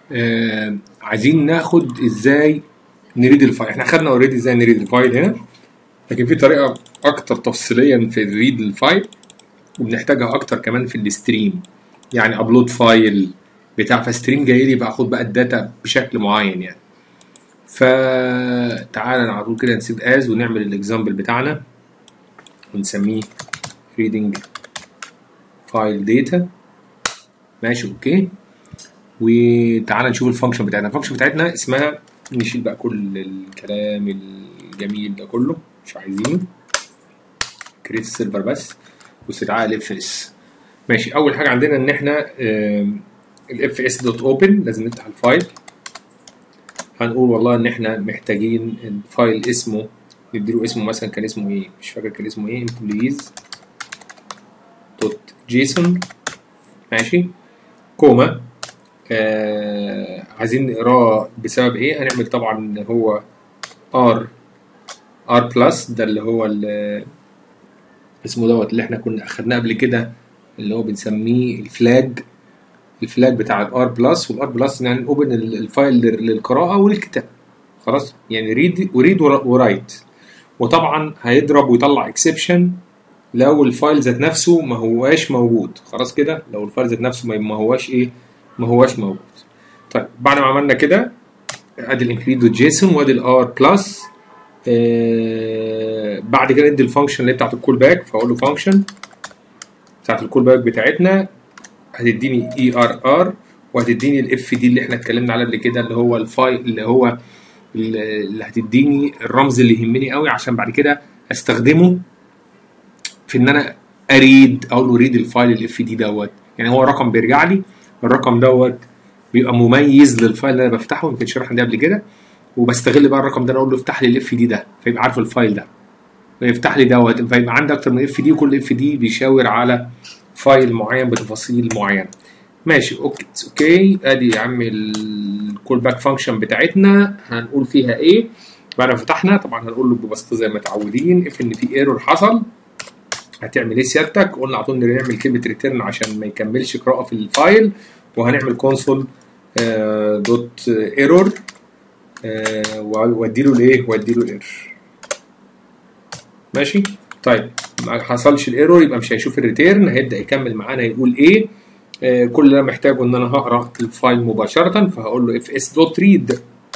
آه عايزين ناخد ازاي نريد الفايل احنا خدنا اوريدي ازاي نريد الفايل هنا لكن في طريقه اكتر تفصيليا في ريد الفايل وبنحتاجها اكتر كمان في الستريم يعني ابلود فايل بتاع فستريم جاي لي باخد بقى الداتا بشكل معين يعني فتعالى على طول كده نسيب از ونعمل الاكزامبل بتاعنا ونسميه reading file data ماشي اوكي وتعالى نشوف الفانكشن بتاعتنا الفانكشن بتاعتنا اسمها نشيل بقى كل الكلام الجميل ده كله مش عايزينه كريت السيرفر بس واستدعاء الاف اس ماشي اول حاجه عندنا ان احنا الاف اس دوت اوبن لازم نفتح الفايل هنقول والله ان احنا محتاجين الفايل اسمه نديله اسمه مثلا كان اسمه ايه مش فاكر كان اسمه ايه employees دوت جيسون ماشي كوما آه عايزين نقراه بسبب ايه هنعمل طبعا هو ار ار بلس ده اللي هو اللي اسمه دوت اللي احنا كنا اخدناه قبل كده اللي هو بنسميه الفلاج الفلاج بتاع الار بلس والار بلس يعني اوبن الفايل للقراءه وللكتابه خلاص يعني ريد وريد ورايت وطبعا هيضرب ويطلع اكسبشن لو الفايل ذات نفسه ما هواش موجود خلاص كده لو الفايل ذات نفسه ما هواش ايه ما هواش موجود طيب بعد ما عملنا كده ادي الانكريد دوت جيسون وادي الار بلس آه بعد كده ندي الفانكشن اللي بتاعت الكول باك فاقول له فانكشن بتاعت الكول باك بتاعتنا هتديني اي ار ار وهتديني الاف دي اللي احنا اتكلمنا عليه قبل كده اللي هو الفايل اللي هو اللي هتديني الرمز اللي يهمني قوي عشان بعد كده استخدمه في ان انا اريد اقول له ريد الفايل الاف دي دوت يعني هو رقم بيرجع لي الرقم دوت بيبقى مميز للفايل اللي انا بفتحه يمكن شرحنا ده قبل كده وبستغل بقى الرقم ده انا اقول له افتح لي الاف دي ده فيبقى عارف الفايل ده ويفتح لي دوت فيبقى عندي اكتر من اف دي وكل اف دي بيشاور على فايل معين بتفاصيل معينه ماشي اوكي اوكي ادي يا عم الكول باك فانكشن بتاعتنا هنقول فيها ايه بعد ما فتحنا طبعا هنقول له ببساطه زي ما متعودين اف ان في ايرور حصل هتعمل ايه سيادتك قلنا على طول نعمل كلمه ريتيرن عشان ما يكملش قراءه في الفايل وهنعمل كونسول دوت ايرور وادي له الايه وادي له الايرور ماشي طيب ما حصلش الايرور يبقى مش هيشوف الريتيرن هيبدا يكمل معانا يقول ايه آه كل اللي انا محتاجه ان انا هقرا الفايل مباشره فهقول له اف اس دوت ريد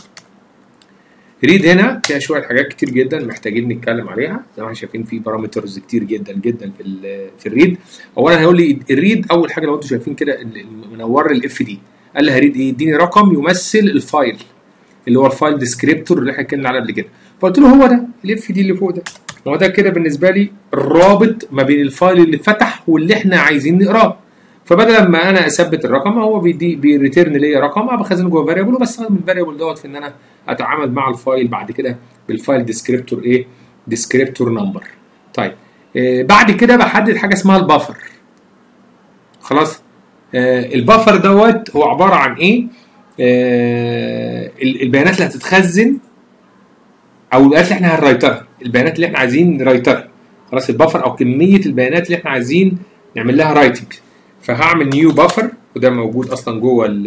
ريد هنا فيها شويه حاجات كتير جدا محتاجين نتكلم عليها زي ما احنا شايفين في بارامترز كتير جدا جدا في ال في الريد اولا هيقول لي الريد اول حاجه لو انتم شايفين كده منور الاف دي قال لي هريد ايه اديني رقم يمثل الفايل اللي هو الفايل ديسكريبتور اللي احنا اتكلمنا عليه قبل كده فقلت له هو ده الاف دي اللي فوق ده هو ده كده بالنسبه لي الرابط ما بين الفايل اللي فتح واللي احنا عايزين نقراه فبدل ما انا اثبت الرقم هو بيدي بيريتيرن ليا رقم بخزنه جوه فاريبل وبستخدم الفاريبل دوت في ان انا اتعامل مع الفايل بعد كده بالفايل ديسكريبتور ايه ديسكريبتور نمبر طيب آه بعد كده بحدد حاجه اسمها البفر خلاص آه البفر دوت هو عباره عن ايه آه البيانات اللي هتتخزن او البيانات اللي احنا هنرايترها البيانات اللي احنا عايزين نرايترها خلاص البفر او كميه البيانات اللي احنا عايزين نعمل لها رايتنج فهعمل نيو بفر وده موجود اصلا جوه ال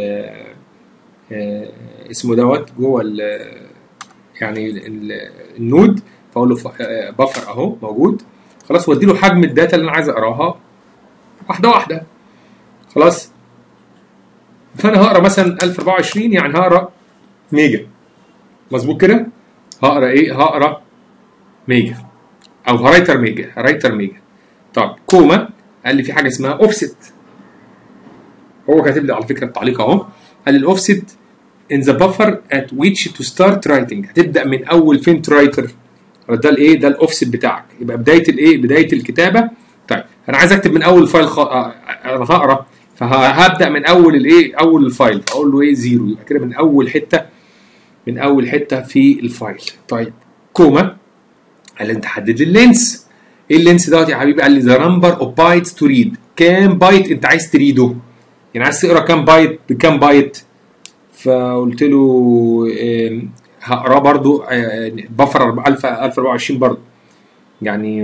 اسمه دوت جوه ال يعني ال النود فاقول له بفر اهو موجود خلاص وادي له حجم الداتا اللي انا عايز اقراها واحده واحده خلاص فانا هقرا مثلا 1024 يعني هقرا ميجا مظبوط كده هقرا ايه هقرا ميجا او هرايتر ميجا هرايتر ميجا طب كوما قال لي في حاجه اسمها اوفست هو كاتب لي على فكره التعليق اهو قال لي الاوفست in the buffer at which to start writing هتبدا من اول فين رايتر ده الايه ده الاوفست بتاعك يبقى بدايه الايه بدايه الكتابه طيب انا عايز اكتب من اول فايل خ... انا هقرا فهبدا من اول الايه اول الفايل فاقول له ايه زيرو يبقى كده من اول حته من اول حته في الفايل طيب كوما قال لي انت حدد لي اللينس ايه اللينس دوت يا حبيبي قال لي ذا نمبر اوف بايتس تو ريد كام بايت انت عايز تريده يعني عايز تقرا كام بايت بكام بايت فقلت له هقراه برضو بفر 1000 1024 برضو يعني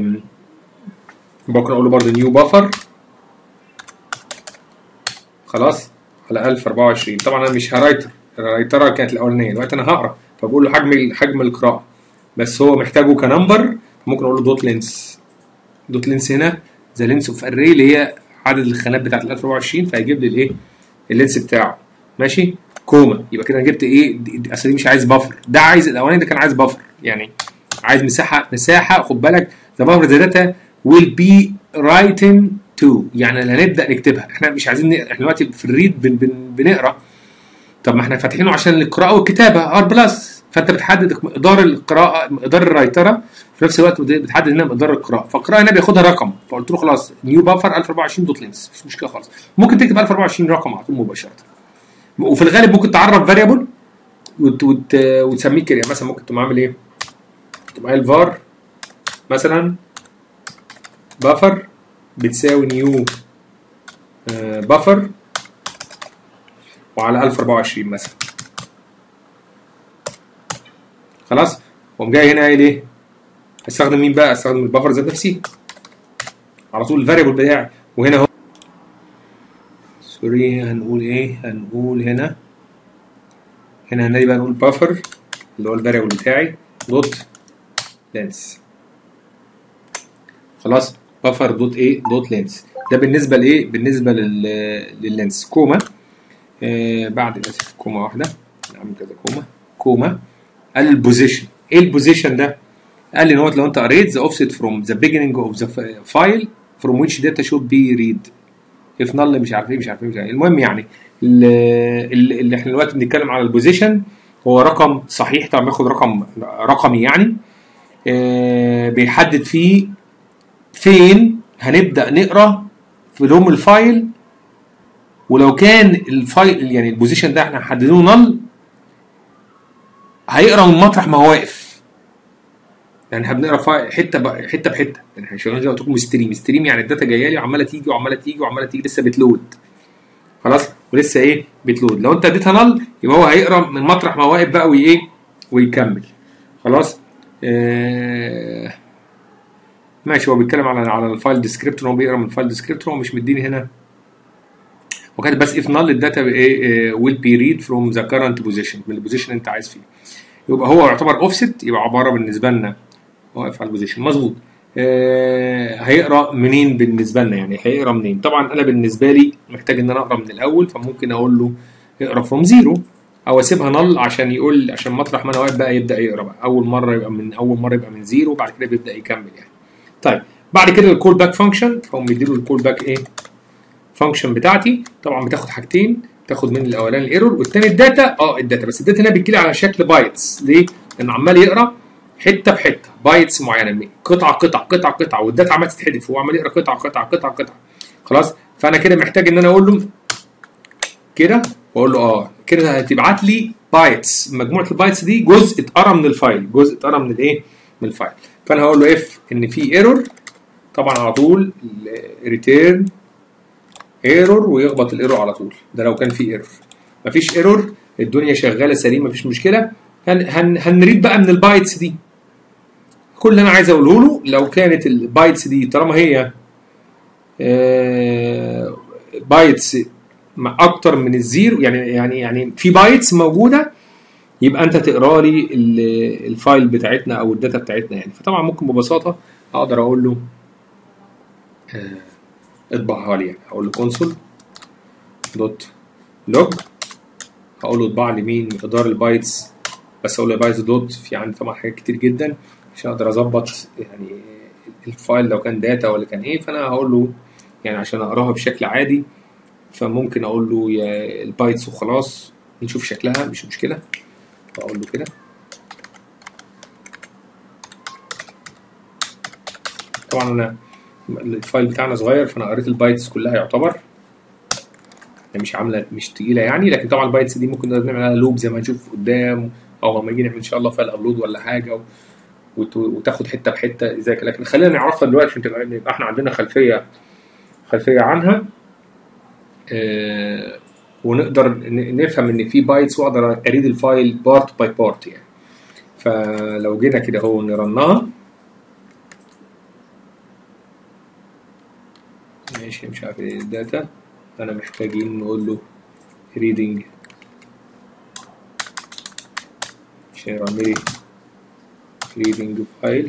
ممكن اقول له برضو نيو بفر خلاص على 1024 طبعا انا مش هرايتر الرايتره كانت الاولانيه دلوقتي انا هقرا فبقول له حجم حجم القراءه بس هو محتاجه كنمبر ممكن اقول له دوت لينس دوت لينس هنا ذا لينس اوف اري اللي هي عدد الخانات بتاعت ال 1024 فهيجيب لي الايه اللينس بتاعه ماشي كوما يبقى كده انا جبت ايه دي- دي- اصل دي مش عايز بفر ده عايز الاولاني ده كان عايز بفر يعني عايز مساحه مساحه خد بالك ذا بفر ذا داتا ويل بي رايتن تو يعني اللي هنبدا نكتبها احنا مش عايزين نقرا احنا دلوقتي في الريد بن بن بنقرا طب ما احنا فاتحينه عشان القراءه والكتابه ار بلس فانت بتحدد مقدار القراءه مقدار الرايتره في نفس الوقت بتحدد هنا مقدار القراءه فالقراءه هنا بياخدها رقم فقلت له خلاص نيو بافر 1024 دوت لينس مش مشكله خالص ممكن تكتب 1024 رقم على طول مباشره وفي الغالب ممكن تعرف فاريبل وت وت وتسميه كده يعني مثلا ممكن تقوم عامل ايه؟ تقوم قايل فار مثلا بافر بتساوي نيو بافر وعلى 1024 مثلا خلاص وقوم جاي هنا قايل ايه؟ استخدم مين بقى؟ استخدم البفر ذات نفسي على طول الفاريبل بتاعي وهنا اهو سوري هنقول ايه؟ هنقول هنا هنا هنلاقي بقى نقول بافر اللي هو الفاريبل بتاعي دوت لينس خلاص بافر دوت ايه؟ دوت لينس ده بالنسبه لايه؟ بالنسبه لل لللينس كوما آه بعد اسف كوما واحده نعمل كذا كوما كوما قال البوزيشن ايه البوزيشن ده؟ قال لي ان هو لو انت قريت the offset from the beginning of the file from which data should be read if null مش عارف ايه مش عارف ايه مش عارف إيه. المهم يعني ال- ال- اللي احنا دلوقتي بنتكلم على البوزيشن هو رقم صحيح طبعا بياخد رقم رقمي يعني آه، بيحدد فيه فين هنبدا نقرا في لوم الفايل ولو كان الفايل يعني البوزيشن ده احنا محددينه نل هيقرا من مطرح ما هو واقف يعني احنا بنقرا فايل حته ب- حته بحته يعني احنا شغالين زي ما قلت لكم ستريم ستريم يعني الداتا جايه لي وعماله تيجي وعماله تيجي وعماله تيجي لسه بتلود خلاص ولسه ايه بتلود لو انت اديتها نل يبقى هو هيقرا من مطرح ما هو واقف بقى وايه ويكمل خلاص آه ماشي هو بيتكلم على على الفايل ديسكريبتور هو بيقرا من الفايل ديسكريبتور هو مش مديني هنا وكاتب بس if null الداتا ايه will be read from the current position من البوزيشن اللي انت عايز فيه يبقى هو يعتبر اوفست يبقى عباره بالنسبه لنا واقف على البوزيشن مظبوط آه هيقرا منين بالنسبه لنا يعني هيقرا منين طبعا انا بالنسبه لي محتاج ان انا اقرا من الاول فممكن اقول له اقرا فروم زيرو او اسيبها نل عشان يقول عشان مطرح ما انا واقف بقى يبدا يقرا بقى اول مره يبقى من اول مره يبقى من زيرو وبعد كده بيبدا يكمل يعني طيب بعد كده الكول باك فانكشن فهم بيديله الكول باك ايه فانكشن بتاعتي طبعا بتاخد حاجتين بتاخد من الاولاني الايرور والتاني الداتا اه الداتا بس الداتا هنا بتجيلي على شكل بايتس ليه؟ لان عمال يقرا حته بحته بايتس معينه قطعه قطعه قطعه قطعه والداتا عمال تتحدف هو عمال يقرا قطعه قطعه قطعه قطعه خلاص فانا كده محتاج ان انا اقول له كده واقول له اه كده هتبعت لي بايتس مجموعه البايتس دي جزء اتقرا من الفايل جزء اتقرا من الايه من الفايل فانا هقول له اف ان في ايرور طبعا على طول ريتيرن ايرور ويخبط الايرور على طول ده لو كان في ايرور مفيش ايرور الدنيا شغاله سليمه مفيش مشكله هن هن هنريد بقى من البايتس دي كل اللي انا عايز اقوله له لو كانت البايتس دي طالما هي آه، بايتس مع اكتر من الزيرو يعني يعني يعني في بايتس موجوده يبقى انت تقرا لي ال- الفايل بتاعتنا او الداتا بتاعتنا يعني فطبعا ممكن ببساطه اقدر اقول له آه، اطبعها لي يعني هقول له كونسول دوت لوج هقول له اطبع لي مين مقدار البايتس بس اقول له بايتس دوت في عندي طبعا حاجات كتير جدا عشان اقدر اظبط يعني الفايل لو كان داتا ولا كان ايه فانا هقول له يعني عشان اقراها بشكل عادي فممكن اقول له يا البايتس وخلاص نشوف شكلها مش مشكله فاقول له كده طبعا انا الفايل بتاعنا صغير فانا قريت البايتس كلها يعتبر هي مش عامله مش تقيله يعني لكن طبعا البايتس دي ممكن نقدر نعمل عليها لوب زي ما هنشوف قدام او لما نيجي نعمل ان شاء الله فايل ابلود ولا حاجه و... وت- وتاخد حته بحته زي كده لكن خلينا نعرفها دلوقتي عشان تبقى يبقى احنا عندنا خلفيه خلفيه عنها آه ونقدر ن- نفهم ان في بايتس واقدر اريد الفايل بارت باي بارت يعني فلو جينا كده اهو نرنها ماشي مش عارف ايه الداتا انا محتاجين نقول له reading share memory reading file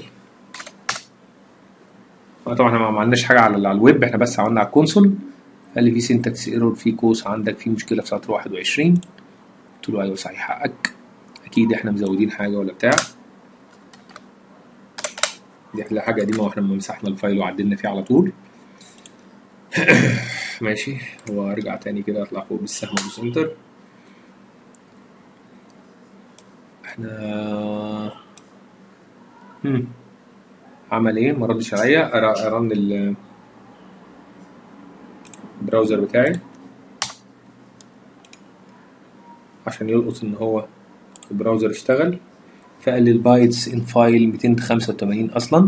آه طبعا احنا ما عملناش حاجه على على الويب احنا بس عملنا على الكونسول قال لي في سنتكس ايرور في كوس عندك في مشكله في سطر 21 قلت له ايوه صحيح حقك اكيد احنا مزودين حاجه ولا بتاع دي حاجه قديمه واحنا لما مسحنا الفايل وعدلنا فيه على طول ماشي وارجع تاني كده اطلع فوق بالسهم بالسنتر احنا هم. عمل ايه ما ردش عليا أرا- رن ال- البراوزر بتاعي عشان يلقط ان هو البراوزر اشتغل فقال لي البايتس ان فايل 285 اصلا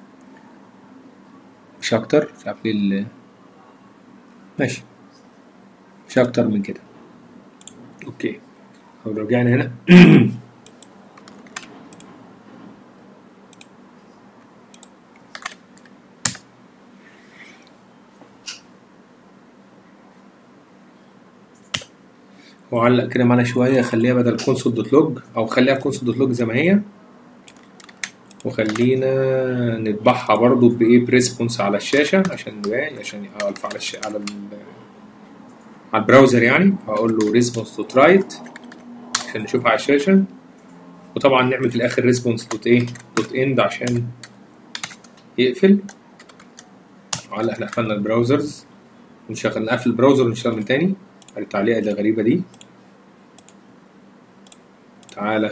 مش اكتر مش عارف ليه ال- ماشي مش اكتر من كده اوكي لو رجعنا هنا وعلق كده معانا شويه خليها بدل كونسول دوت لوج او خليها كونسول دوت لوج زي ما هي وخلينا نطبعها برضو بايه بريسبونس على الشاشه عشان نبقى عشان الف على الش... على ال... على البراوزر يعني فاقول له ريسبونس دوت رايت عشان نشوفها على الشاشه وطبعا نعمل في الاخر ريسبونس دوت ايه دوت اند عشان يقفل علق احنا قفلنا البراوزرز ونشغل نقفل البراوزر ونشتغل من تاني على التعليقه الغريبه دي تعالى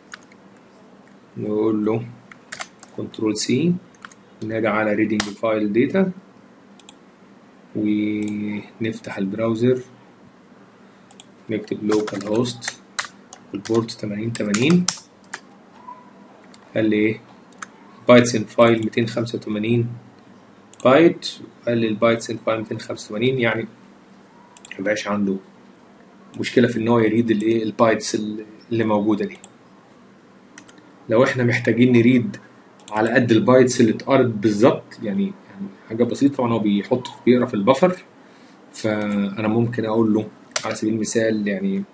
نقول له كنترول سي نادي على ريدنج فايل داتا ونفتح البراوزر نكتب لوكال هوست والبورت 8080 قال لي ايه بايتس ان فايل 285 بايت قال لي البايتس ان فايل 285 يعني مبقاش عنده مشكله في ان هو يريد الايه البايتس اللي موجوده دي لو احنا محتاجين نريد على قد البايتس اللي اتقرت بالظبط يعني يعني حاجه بسيطه طبعا هو بيحط بيقرا في البفر فانا ممكن اقول له على سبيل المثال يعني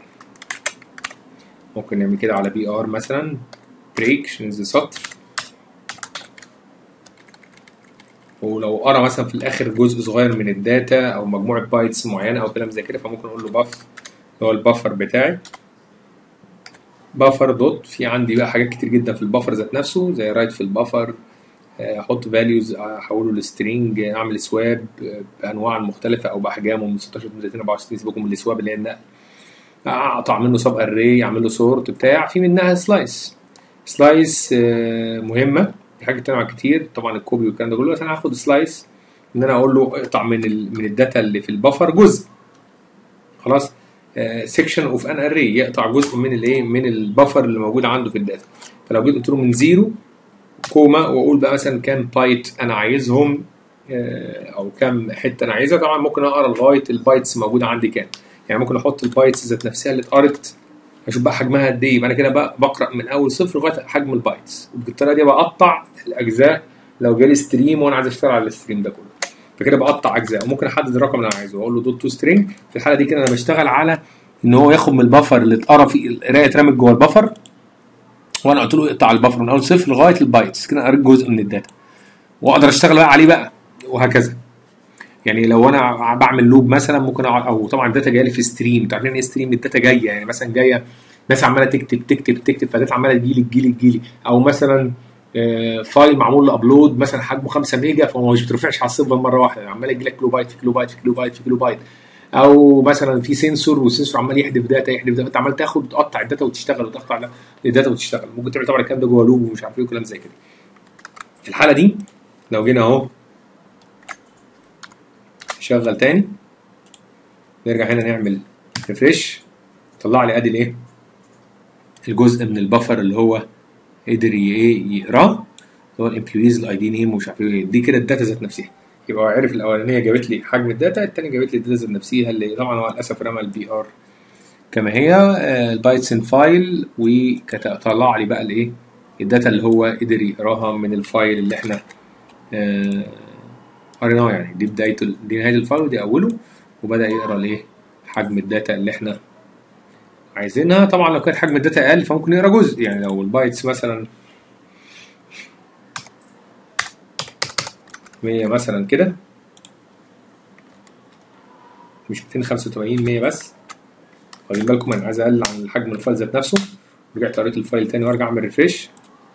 ممكن نعمل كده على بي ار مثلا بريك عشان ننزل سطر ولو قرا مثلا في الاخر جزء صغير من الداتا او مجموعه بايتس معينه او كلام زي كده فممكن اقول له باف اللي هو البفر بتاعي بفر دوت في عندي بقى حاجات كتير جدا في البفر ذات نفسه زي رايت في البفر احط فاليوز احوله لسترينج اعمل سواب بانواع المختلفه او باحجامه من 16 ل 264 سيبكم من السواب اللي هي النقل اقطع منه سب اري اعمل له سورت بتاع في منها سلايس سلايس مهمه في حاجات تانية كتير طبعا الكوبي والكلام ده كله بس انا هاخد سلايس ان انا اقول له اقطع من ال من الداتا اللي في البفر جزء خلاص سيكشن اوف ان اري يقطع جزء من الايه من البفر اللي موجود عنده في الداتا فلو جيت قلت له من زيرو كوما واقول بقى مثلا كام بايت انا عايزهم او كام حته انا عايزها طبعا ممكن اقرا لغايه البايتس موجوده عندي كام يعني ممكن احط البايتس ذات نفسها اللي اتقرت اشوف بقى حجمها قد ايه يبقى انا كده بقى بقرا من اول صفر لغايه حجم البايتس وبالطريقه دي بقطع الاجزاء لو جالي ستريم وانا عايز اشتغل على الستريم ده كله فكده بقطع اجزاء وممكن احدد الرقم اللي انا عايزه واقول له دوت تو سترينج في الحاله دي كده انا بشتغل على ان هو ياخد من البفر اللي اتقرا فيه القرايه اترمت جوه البفر وانا قلت له اقطع البفر من اول صفر لغايه البايتس كده قريت جزء من الداتا واقدر اشتغل بقى عليه بقى وهكذا يعني لو انا بعمل لوب مثلا ممكن أقعد او طبعا الداتا جايه لي في ستريم انتوا عارفين ايه ستريم الداتا جايه يعني مثلا جايه ناس عماله تكتب تكتب تكتب فالداتا عماله تجيلي تجيلي تجيلي او مثلا فايل معمول له ابلود مثلا حجمه 5 ميجا فهو مش بترفعش على السيرفر مره واحده عمال يجي لك كيلو بايت في كيلو بايت في كيلو بايت في كيلو بايت او مثلا في سنسور والسنسور عمال يحذف داتا يحذف داتا انت عمال تاخد وتقطع الداتا وتشتغل وتقطع الداتا وتشتغل ممكن تعمل طبعا الكلام ده جوه لوب ومش عارف ايه وكلام زي كده في الحاله دي لو جينا اهو شغل تاني نرجع هنا نعمل ريفريش طلع لي ادي الايه الجزء من البفر اللي هو قدر يقراه اللي هو الامبلويز الاي دي نيم ومش عارف ايه دي كده الداتا ذات نفسها يبقى هو عرف الاولانيه جابت لي حجم الداتا الثانيه جابت لي الداتا ذات نفسها اللي طبعا هو للاسف رمى البي ار كما هي البايتس ان فايل وطلع لي بقى الايه الداتا اللي هو قدر يقراها من الفايل اللي احنا قريناه يعني دي بدايته دي نهايه الفايل ودي اوله وبدا يقرا الايه حجم الداتا اللي احنا عايزينها طبعا لو كانت حجم الداتا اقل فممكن نقرا جزء يعني لو البايتس مثلا 100 مثلا كده مش 285 100 بس واخدين بالكم انا عايز اقلل عن حجم الفايل ذات نفسه رجعت قريت الفايل تاني وارجع اعمل ريفريش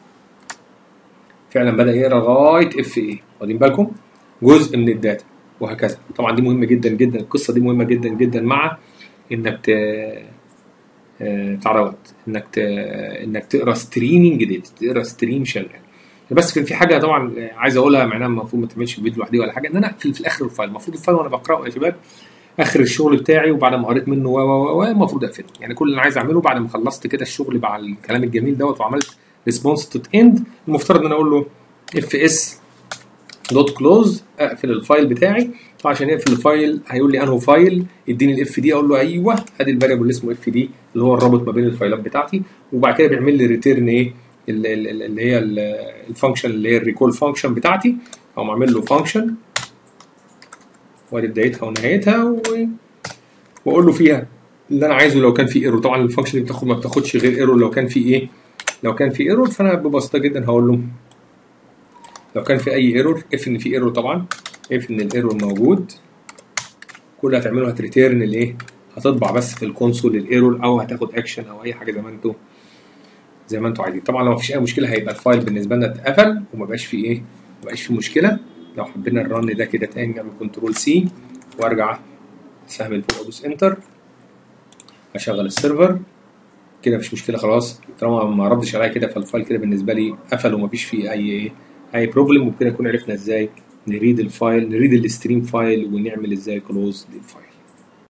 فعلا بدا يقرا لغايه اف ايه واخدين بالكم جزء من الداتا وهكذا طبعا دي مهمه جدا جدا القصه دي مهمه جدا جدا مع انك ت آه، بتاع دوت انك ت... انك تقرا ستريمنج داتا تقرا ستريم شغال بس كان في حاجه طبعا آه، عايز اقولها معناها المفروض ما تعملش فيديو لوحدي ولا حاجه ان انا اقفل في الاخر الفايل المفروض الفايل وانا بقراه يا شباب اخر الشغل بتاعي وبعد ما قريت منه و و و المفروض اقفله يعني كل اللي انا عايز اعمله بعد ما خلصت كده الشغل مع الكلام الجميل دوت وعملت ريسبونس تو اند المفترض ان انا اقول له اف اس دوت كلوز اقفل الفايل بتاعي عشان يقفل الفايل هيقول لي انه فايل اديني الاف دي اقول له ايوه ادي الفاريبل اللي اسمه اف دي اللي هو الرابط ما بين الفايلات بتاعتي وبعد كده بيعمل لي ريتيرن ايه ال- ال- ال- اللي هي ال- الفانكشن اللي هي الريكول فانكشن بتاعتي او اعمل له فانكشن وادي بدايتها ونهايتها و... واقول له فيها اللي انا عايزه لو كان في ايرور طبعا الفانكشن اللي بتاخد ما بتاخدش غير ايرور لو كان في ايه لو كان في ايرور فانا ببساطه جدا هقول له لو كان في اي ايرور اف ان في ايرور طبعا اف ان الايرور موجود كل اللي هتعمله هتريتيرن الايه هتطبع بس في الكونسول الايرور او هتاخد اكشن او اي حاجه زي ما انتوا زي ما انتوا عايزين طبعا لو مفيش اي مشكله هيبقى الفايل بالنسبه لنا اتقفل وما بقاش فيه ايه ما بقاش فيه مشكله لو حبينا الرن ده كده تاني نعمل كنترول سي وارجع سهم اللي فوق ادوس انتر اشغل السيرفر كده مفيش مشكله خلاص طالما ما ردش عليا كده فالفايل كده بالنسبه لي قفل ومفيش فيه اي ايه اي بروبلم وبكده نكون عرفنا ازاي نريد الفايل نريد الستريم فايل ونعمل ازاي كلوز للفايل